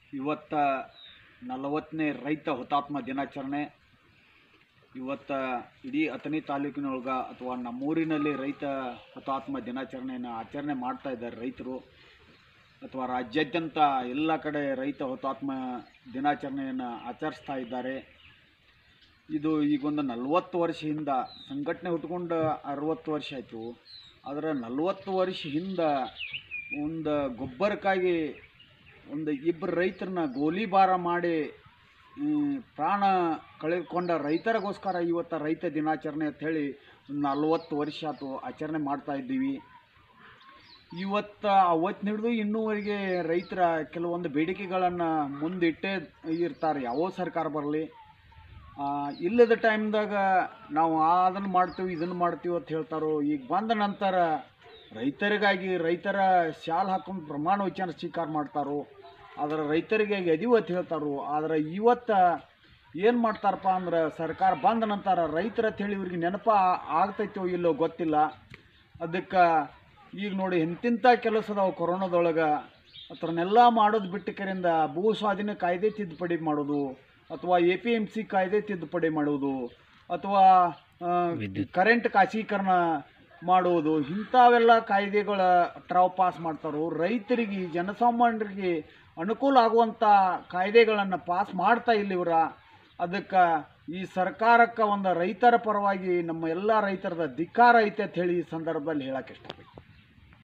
ಇವತ್ತ ನಲವತ್ತನೇ ರೈತ ಹುತಾತ್ಮ ದಿನಾಚರಣೆ ಇವತ್ತು ಇಡೀ ಅಥಣಿ ತಾಲೂಕಿನೊಳಗೆ ಅಥವಾ ನಮ್ಮೂರಿನಲ್ಲಿ ರೈತ ಹುತಾತ್ಮ ದಿನಾಚರಣೆಯನ್ನು ಆಚರಣೆ ಮಾಡ್ತಾ ಇದ್ದಾರೆ ರೈತರು ಅಥವಾ ರಾಜ್ಯಾದ್ಯಂತ ಎಲ್ಲ ಕಡೆ ರೈತ ಹುತಾತ್ಮ ದಿನಾಚರಣೆಯನ್ನು ಆಚರಿಸ್ತಾ ಇದ್ದಾರೆ ಇದು ಈಗೊಂದು ನಲವತ್ತು ವರ್ಷ ಹಿಂದೆ ಸಂಘಟನೆ ಹುಟ್ಕೊಂಡು ಅರವತ್ತು ವರ್ಷ ಆಯಿತು ಆದರೆ ನಲವತ್ತು ವರ್ಷ ಹಿಂದೆ ಒಂದು ಗೊಬ್ಬರಕ್ಕಾಗಿ ಒಂದು ಇಬ್ಬರು ರೈತರನ್ನ ಗೋಲಿಬಾರ ಮಾಡಿ ಹ್ಮ್, ಪ್ರಾಣ ಕಳೆದುಕೊಂಡ ರೈತರಿಗೋಸ್ಕರ ಇವತ್ತು ರೈತ ದಿನಾಚರಣೆ ಅಂತ ಹೇಳಿ ಒಂದು ನಲ್ವತ್ತು ವರ್ಷ ಆಯ್ತು ಆಚರಣೆ ಮಾಡ್ತಾ ಇದ್ದೀವಿ ಇವತ್ತು ಅವತ್ತು ಹಿಡಿದು ಇನ್ನೂವರೆಗೆ ರೈತರ ಕೆಲವೊಂದು ಬೇಡಿಕೆಗಳನ್ನು ಮುಂದಿಟ್ಟೇ ಇರ್ತಾರೆ ಯಾವ ಸರ್ಕಾರ ಬರಲಿ ಇಲ್ಲದ ಟೈಮ್ದಾಗ ನಾವು ಅದನ್ನು ಮಾಡ್ತೀವಿ ಇದನ್ನು ಮಾಡ್ತೀವಿ ಅಂತ ಹೇಳ್ತಾರೋ ಈಗ ಬಂದ ನಂತರ ರೈತರಿಗಾಗಿ ರೈತರ ಶಾಲ್ ಹಾಕೊಂಡು ಪ್ರಮಾಣ ವಚನ ಸ್ವೀಕಾರ ಮಾಡ್ತಾರೋ ಆದರೆ ರೈತರಿಗೆ ಎದಿವು ಅಂತ ಹೇಳ್ತಾರೋ ಆದರೆ ಇವತ್ತು ಏನು ಮಾಡ್ತಾರಪ್ಪ ಅಂದ್ರೆ ಸರ್ಕಾರ ಬಂದ ನಂತರ ರೈತರ ಅಂತ ಹೇಳಿ ಇವ್ರಿಗೆ ನೆನಪ ಆಗ್ತೈತೋ ಇಲ್ಲೋ ಗೊತ್ತಿಲ್ಲ ಅದಕ್ಕೆ ಈಗ ನೋಡಿ ಎಂತಿಂಥ ಕೆಲಸ ಅದಾವ ಕೊರೋನಾದೊಳಗೆ ಅತ್ರನ್ನೆಲ್ಲ ಮಾಡೋದು ಬಿಟ್ಟು ಕರಿಂದ ಭೂ ಸ್ವಾಧೀನ ಕಾಯ್ದೆ ತಿದ್ದುಪಡಿ ಮಾಡೋದು ಅಥವಾ ಎ ಪಿ ಎಮ್ ಸಿ ಕಾಯ್ದೆ ತಿದ್ದುಪಡಿ ಮಾಡುವುದು ಅಥವಾ ಕರೆಂಟ್ ಖಾಸಗೀಕರಣ ಮಾಡುವುದು ಇಂಥವೆಲ್ಲ ಕಾಯ್ದೆಗಳ ಟ್ರಾವ್ ಪಾಸ್ ಮಾಡ್ತಾರೋ ರೈತರಿಗೆ ಜನಸಾಮಾನ್ಯರಿಗೆ ಅನುಕೂಲ ಆಗುವಂಥ ಕಾಯ್ದೆಗಳನ್ನು ಪಾಸ್ ಮಾಡ್ತಾ ಇಲ್ಲ ಇವರ ಅದಕ್ಕೆ ಈ ಸರ್ಕಾರಕ್ಕೆ ಒಂದು ರೈತರ ಪರವಾಗಿ ನಮ್ಮ ಎಲ್ಲ ರೈತರದ ಧಿಕ್ಕಾರ ಐತೆ ಅಂತ ಹೇಳಿ ಈ ಸಂದರ್ಭದಲ್ಲಿ ಹೇಳಕ್ಕೆ ಇಷ್ಟಪಡ್ತೀನಿ